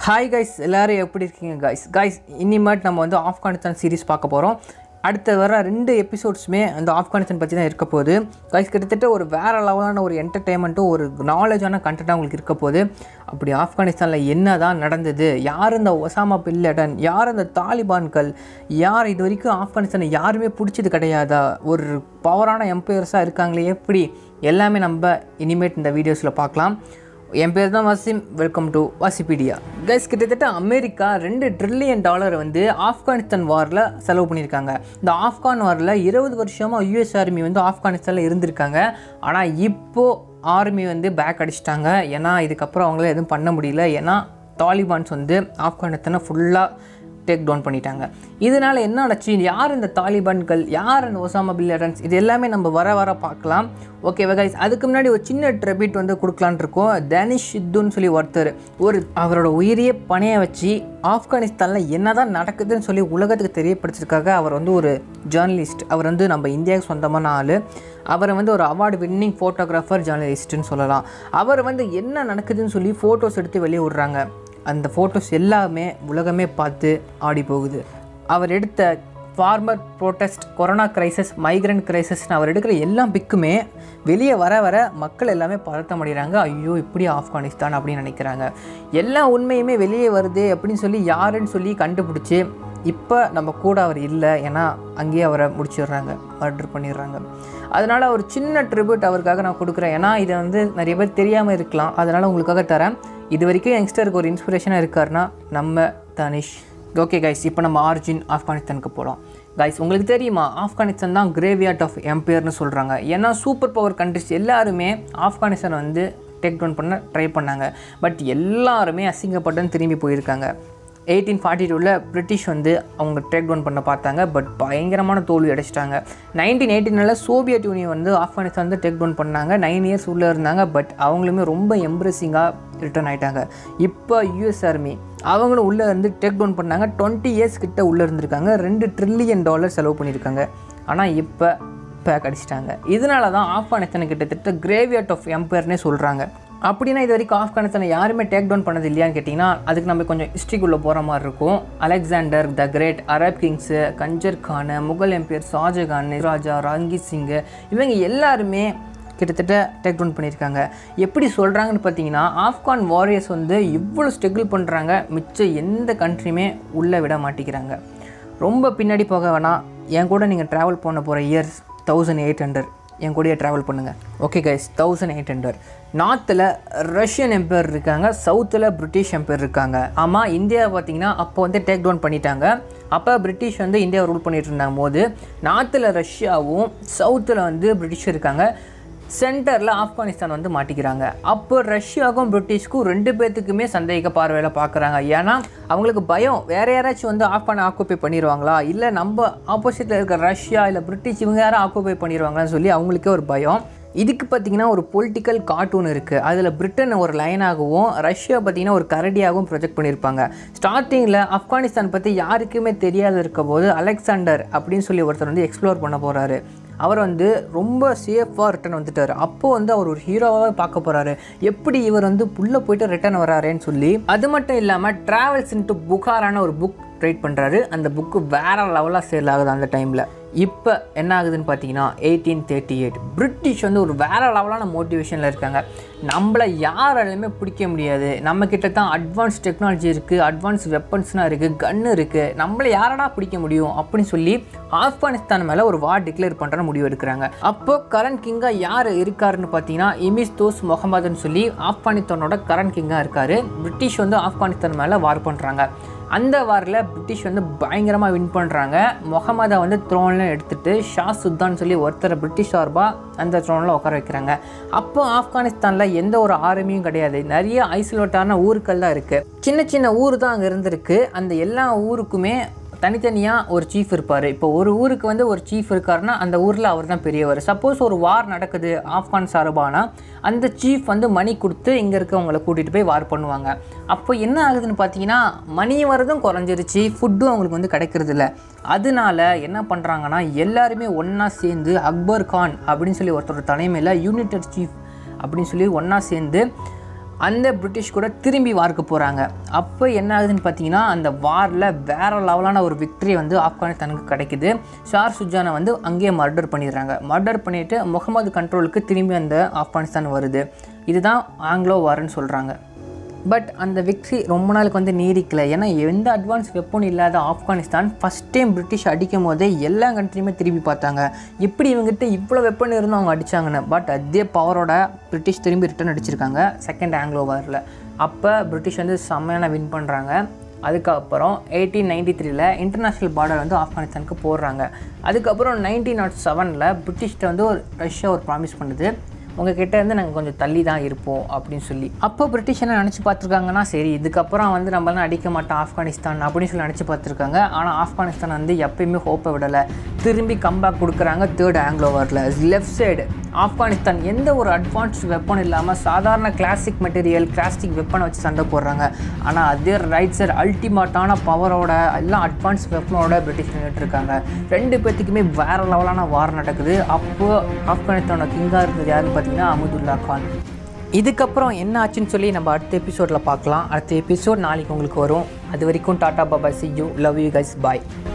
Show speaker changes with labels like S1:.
S1: hi guys எல்லாரும் எப்படி இருக்கீங்க கைஸ் கைஸ் இனிமேட் நம்ம வந்து ஆப்கானிஸ்தான் சீரிஸ் பார்க்க போகிறோம் அடுத்த வர ரெண்டு எபிசோட்ஸுமே அந்த ஆப்கானிஸ்தான் பற்றி தான் இருக்க போகுது கைஸ் கிட்டத்தட்ட ஒரு வேறு லெவலான ஒரு என்டர்டெயின்மெண்ட்டும் ஒரு நாலேஜான கண்டென்ட்டாக உங்களுக்கு இருக்க போகுது அப்படி ஆப்கானிஸ்தானில் என்ன தான் நடந்தது யார் இந்த ஒசாமா பில்லடன் யார் இந்த தாலிபான்கள் யார் இது வரைக்கும் ஆப்கானிஸ்தானை யாருமே பிடிச்சது கிடையாதா ஒரு பவரான எம்பையர்ஸாக இருக்காங்களே எப்படி எல்லாமே நம்ம இனிமேட் இந்த வீடியோஸில் பார்க்கலாம் என் பேர் தான் Wasim welcome to Wasipedia guys கிட்டத்தட்ட அமெரிக்கா ரெண்டு ட்ரில்லியன் டாலர் வந்து ஆப்கானிஸ்தான் வாரில் செலவு பண்ணியிருக்காங்க இந்த ஆப்கான் வாரில் இருபது வருஷமாக யூஎஸ் ஆர்மி வந்து ஆப்கானிஸ்தானில் இருந்திருக்காங்க ஆனால் இப்போது ஆர்மி வந்து பேக் அடிச்சிட்டாங்க ஏன்னா இதுக்கப்புறம் அவங்களால எதுவும் பண்ண முடியல ஏன்னா தாலிபான்ஸ் வந்து ஆப்கானிஸ்தானை ஃபுல்லாக டேக் டவுன் பண்ணிட்டாங்க இதனால் என்ன ஆச்சு யார் இந்த தாலிபான்கள் யார் இந்த ஒசாமா பில்லடன்ஸ் இது எல்லாமே நம்ம வர வர பார்க்கலாம் ஓகே கைஸ் அதுக்கு முன்னாடி ஒரு சின்ன ட்ரெபிட் வந்து கொடுக்கலான் இருக்கோம் தனிஷ் சித்துன்னு சொல்லி ஒருத்தர் ஒரு அவரோட உயிரியே பணைய வச்சு ஆப்கானிஸ்தானில் என்ன தான் நடக்குதுன்னு சொல்லி உலகத்துக்கு தெரியப்படுத்துறதுக்காக அவர் வந்து ஒரு ஜேர்னலிஸ்ட் அவர் வந்து நம்ம இந்தியாவுக்கு சொந்தமான ஆள் அவரை வந்து ஒரு அவார்டு வின்னிங் ஃபோட்டோகிராஃபர் ஜேர்னலிஸ்ட்டுன்னு சொல்லலாம் அவர் வந்து என்ன நடக்குதுன்னு சொல்லி ஃபோட்டோஸ் எடுத்து வெளியே விடுறாங்க அந்த ஃபோட்டோஸ் எல்லாமே உலகமே பார்த்து ஆடி போகுது அவர் எடுத்த farmer protest corona crisis migrant கிரைசஸ்னு அவர் எடுக்கிற எல்லா பிக்குமே வெளியே வர வர மக்கள் எல்லாமே பதட்டம் அடைகிறாங்க ஐயோ இப்படி ஆப்கானிஸ்தான் அப்படின்னு நினைக்கிறாங்க எல்லா உண்மையுமே வெளியே வருது அப்படின்னு சொல்லி யாருன்னு சொல்லி கண்டுபிடிச்சி இப்போ நம்ம கூட அவர் இல்லை ஏன்னா அங்கேயே அவரை முடிச்சிடுறாங்க மர்டர் பண்ணிடுறாங்க அதனால் ஒரு சின்ன ட்ரிபியூட் அவருக்காக நான் கொடுக்குறேன் ஏன்னா இதை வந்து நிறைய பேர் தெரியாமல் இருக்கலாம் அதனால் உங்களுக்காக தரேன் இது வரைக்கும் யங்ஸ்டருக்கு ஒரு இன்ஸ்பிரேஷனாக இருக்காருன்னா நம்ம தனிஷ் ஓகே கைஸ் இப்போ நம்ம ஆர்ஜின் ஆப்கானிஸ்தானுக்கு போகலாம் கைஸ் உங்களுக்கு தெரியுமா ஆப்கானிஸ்தான் தான் கிரேவியார்ட் ஆஃப் எம்பையர்னு சொல்கிறாங்க ஏன்னா சூப்பர் பவர் கண்ட்ரிஸ் எல்லாருமே ஆப்கானிஸ்தான் வந்து டேக் டவுன் பண்ண ட்ரை பண்ணாங்க பட் எல்லாருமே அசிங்கப்பட்டுன்னு திரும்பி போயிருக்காங்க எயிட்டீன் ஃபார்ட்டி டூவில் பிரிட்டிஷ் வந்து அவங்க டேக் டவுன் பண்ண பார்த்தாங்க பட் பயங்கரமான தோல்வி அடைச்சிட்டாங்க நைன்டீன் எயிட்டீனில் சோவியட் யூனியன் வந்து ஆப்கானிஸ்தான் வந்து டேக் டவுன் பண்ணாங்க நைன் இயர்ஸ் உள்ளே இருந்தாங்க பட் அவங்களுமே ரொம்ப எம்ப்ரெஸிங்காக ரிட்டர்ன் ஆகிட்டாங்க இப்போ யூஎஸ் ஆர்மி அவங்களும் உள்ளே இருந்து டேக் டவுன் பண்ணாங்க டுவெண்ட்டி இயர்ஸ் கிட்ட உள்ளே இருந்திருக்காங்க ரெண்டு ட்ரில்லியன் டாலர் செலவு பண்ணியிருக்காங்க ஆனால் இப்போ பேக் அடிச்சிட்டாங்க இதனால தான் ஆப்கானிஸ்தான் கிட்டத்தட்ட கிரேவியார்ட் ஆஃப் எம்பையர்னே சொல்கிறாங்க அப்படின்னா இது வரைக்கும் ஆப்கானிஸ்தானை யாருமே டேக் டவுன் பண்ணது இல்லையான்னு கேட்டிங்கன்னா அதுக்கு நம்ம கொஞ்சம் ஹிஸ்ட்ரிக்குள்ளே போகிற மாதிரி இருக்கும் Alexander the great Arab kings கஞ்சர் கான் முகல் எம்பையர் ஷாஜகான் ராஜா ரங்கீத் சிங்கு இவங்க எல்லாருமே கிட்டத்தட்ட டேக் டவுன் பண்ணியிருக்காங்க எப்படி சொல்கிறாங்கன்னு பார்த்தீங்கன்னா ஆப்கான் வாரியர்ஸ் வந்து இவ்வளோ ஸ்ட்ரகிள் பண்ணுறாங்க மிச்சம் எந்த கண்ட்ரியுமே உள்ளே விட மாட்டேங்கிறாங்க ரொம்ப பின்னாடி போக வேணாம் என் கூட நீங்கள் ட்ராவல் பண்ண போகிற இயர்ஸ் தௌசண்ட் எயிட் ஹண்ட்ரட் என் கூடயே ட்ராவல் பண்ணுங்கள் okay guys thousand eight hundred நார்த்தில் ரஷ்யன் எம்பையர் இருக்காங்க சவுத்தில் பிரிட்டிஷ் எம்பையர் இருக்காங்க ஆமாம் இந்தியா பார்த்தீங்கன்னா அப்போ வந்து டேக் டவுன் பண்ணிட்டாங்க அப்போ பிரிட்டிஷ் வந்து இந்தியாவை ரூல் பண்ணிட்டு இருந்தாங்க போது நார்த்தில் ரஷ்யாவும் சவுத்தில் வந்து பிரிட்டிஷ் இருக்காங்க சென்டரில் ஆப்கானிஸ்தான் வந்து மாட்டிக்கிறாங்க அப்போ ரஷ்யாவுக்கும் பிரிட்டிஷ்க்கும் ரெண்டு பேர்த்துக்குமே சந்தேக பார்வையில் பார்க்குறாங்க ஏன்னா அவங்களுக்கு பயம் வேறு யாராச்சும் வந்து ஆப்கானை ஆக்குப்பை பண்ணிடுவாங்களா இல்லை நம்ம ஆப்போசிட்டில் இருக்க ரஷ்யா இல்லை பிரிட்டிஷ் இவங்க யாரும் ஆக்குப்பை பண்ணிடுவாங்களான்னு சொல்லி அவங்களுக்கே ஒரு பயம் இதுக்கு பார்த்தீங்கன்னா ஒரு பொலிட்டிக்கல் கார்ட்டூன் இருக்குது அதில் பிரிட்டன் ஒரு லைனாகவும் ரஷ்யா பார்த்தீங்கன்னா ஒரு கரடியாகவும் ப்ரொஜெக்ட் பண்ணியிருப்பாங்க ஸ்டார்டிங்கில் ஆப்கானிஸ்தான் பற்றி யாருக்குமே தெரியாத இருக்க போது அலெக்சாண்டர் அப்படின்னு சொல்லி ஒருத்தர் வந்து எக்ஸ்ப்ளோர் பண்ண போகிறாரு அவர் வந்து ரொம்ப சேஃபாக ரிட்டர்ன் வந்துட்டார் அப்போது வந்து அவர் ஒரு ஹீரோவாக பார்க்க போகிறாரு எப்படி இவர் வந்து புள்ள போயிட்டு ரிட்டர்ன் வராருன்னு சொல்லி அது மட்டும் இல்லாமல் ட்ராவல்ஸ் இன்ட்டு புகாரான ஒரு புக் ரைட் பண்ணுறாரு அந்த புக்கு வேற லெவலாக சேல் ஆகுது அந்த டைமில் இப்போ என்ன ஆகுதுன்னு பார்த்தீங்கன்னா எயிட்டீன் தேர்ட்டி எயிட் பிரிட்டிஷ் வந்து ஒரு வேறு லெவலான மோட்டிவேஷனில் இருக்காங்க நம்மளை யாராலையுமே பிடிக்க முடியாது நம்மக்கிட்ட தான் அட்வான்ஸ் டெக்னாலஜி இருக்குது அட்வான்ஸ் வெப்பன்ஸ்லாம் இருக்குது கன்று இருக்குது நம்மளை யாரடா பிடிக்க முடியும் அப்படின்னு சொல்லி ஆப்கானிஸ்தான் மேலே ஒரு வார் டிக்ளேர் பண்ணுற முடிவு எடுக்கிறாங்க அப்போ கரண்ட் கிங்காக யார் இருக்காருன்னு பார்த்தீங்கன்னா இமிஸ் தோஸ் முகமதுன்னு சொல்லி ஆப்கானிஸ்தானோட கரண்ட் கிங்காக இருக்கார் பிரிட்டிஷ் வந்து ஆப்கானிஸ்தான் மேலே வார் பண்ணுறாங்க அந்த வாரில் பிரிட்டிஷ் வந்து பயங்கரமாக வின் பண்ணுறாங்க முகமதை வந்து த்ரோனில் எடுத்துகிட்டு ஷா சுல்தான் சொல்லி ஒருத்தரை பிரிட்டிஷ் சார்பாக அந்த த்ரோனில் உட்கார வைக்கிறாங்க அப்போ ஆப்கானிஸ்தானில் எந்த ஒரு ஆர்மியும் கிடையாது நிறைய ஐசோலேட்டான ஊருக்கள் தான் இருக்குது சின்ன சின்ன ஊர் தான் அங்கே இருந்திருக்கு அந்த எல்லா ஊருக்குமே தனித்தனியாக ஒரு சீஃப் இருப்பார் இப்போ ஒரு ஊருக்கு வந்து ஒரு சீஃப் இருக்காருன்னா அந்த ஊரில் அவர் தான் பெரியவர் சப்போஸ் ஒரு வார் நடக்குது ஆப்கான் சார்பானா அந்த சீஃப் வந்து மணி கொடுத்து இங்கே இருக்கவங்களை கூட்டிகிட்டு போய் வார் பண்ணுவாங்க அப்போ என்ன ஆகுதுன்னு பார்த்தீங்கன்னா மணி வரதும் குறைஞ்சிருச்சு ஃபுட்டும் அவங்களுக்கு வந்து கிடைக்கிறது இல்லை அதனால என்ன பண்ணுறாங்கன்னா எல்லாருமே ஒன்றா சேர்ந்து அக்பர் கான் அப்படின்னு சொல்லி ஒருத்தர் தலைமையில் யூனிட்டர் சீஃப் அப்படின்னு சொல்லி ஒன்றா சேர்ந்து அந்த பிரிட்டிஷ் கூட திரும்பி வார்க்க போகிறாங்க அப்போ என்ன ஆகுதுன்னு பார்த்தீங்கன்னா அந்த வாரில் வேறு லெவலான ஒரு விக்ட்ரி வந்து ஆப்கானிஸ்தானுக்கு கிடைக்குது ஷார் சுஜானை வந்து அங்கேயே மர்டர் பண்ணிடுறாங்க மர்டர் பண்ணிவிட்டு முகமது கண்ட்ரோலுக்கு திரும்பி அந்த ஆப்கானிஸ்தான் வருது இதுதான் ஆங்கிலோ வார்னு சொல்கிறாங்க பட் அந்த விக்ட்ரி ரொம்ப நாளுக்கு வந்து நீடிக்கல ஏன்னா எந்த அட்வான்ஸ் வெப்பனும் இல்லாத ஆப்கானிஸ்தான் ஃபஸ்ட் டைம் பிரிட்டிஷ் அடிக்கும் போதே எல்லா கண்ட்ரியுமே திரும்பி பார்த்தாங்க எப்படி இவங்ககிட்ட இவ்வளோ வெப்பன் இருந்தும் அவங்க அடித்தாங்கன்னு பட் அதே பவரோட பிரிட்டிஷ் திரும்பி ரிட்டர்ன் அடிச்சிருக்காங்க செகண்ட் ஆங்கிலோ வாரில் அப்போ பிரிட்டிஷ் வந்து செம்மையான வின் பண்ணுறாங்க அதுக்கப்புறம் எயிட்டீன் நைன்டி த்ரீல இன்டர்நேஷ்னல் பார்டர் வந்து ஆப்கானிஸ்தானுக்கு போடுறாங்க அதுக்கப்புறம் நைன்டீன் நாட் செவனில் பிரிட்டிஷ்கிட்ட வந்து ஒரு ரஷ்யா ஒரு ப்ராமிஸ் பண்ணுது உங்ககிட்ட இருந்து நாங்கள் கொஞ்சம் தள்ளி தான் இருப்போம் அப்படின்னு சொல்லி அப்போ பிரிட்டிஷ் என்ன நினச்சி பார்த்துருக்காங்கன்னா சரி இதுக்கப்புறம் வந்து நம்மளாம் அடிக்க மாட்டோம் ஆப்கானிஸ்தான் அப்படின்னு சொல்லி நினச்சி பார்த்துருக்காங்க ஆனால் ஆப்கானிஸ்தான் வந்து எப்பயுமே ஹோப்பை விடலை திரும்பி கம்பேக் கொடுக்குறாங்க தேர்ட் ஆங்கிலோ வாரில் லெஃப்ட் சைடு ஆப்கானிஸ்தான் எந்த ஒரு அட்வான்ஸ் வெப்பன் இல்லாமல் சாதாரண கிளாசிக் மெட்டீரியல் கிளாசிக் வெப்பனை வச்சு சண்டை போடுறாங்க ஆனால் அதே ரைட் சைடு அல்டிமேட்டான பவரோட எல்லாம் அட்வான்ஸ் வெப்பனோட பிரிட்டிஷ் நின்றுட்டு இருக்காங்க ரெண்டு பேர்த்துக்குமே வேற லெவலான வார் நடக்குது அப்போ ஆப்கானிஸ்தானோட கிங்காக இருந்தது யாருன்னு பார்த்தீங்கன்னா அமுதுல்லா கான் இதுக்கப்புறம் என்ன ஆச்சுன்னு சொல்லி நம்ம அடுத்த எபிசோடில் பார்க்கலாம் அடுத்த எபிசோட் நாளைக்கு உங்களுக்கு வரும் அது வரைக்கும் டாடா பாபா see you love you guys bye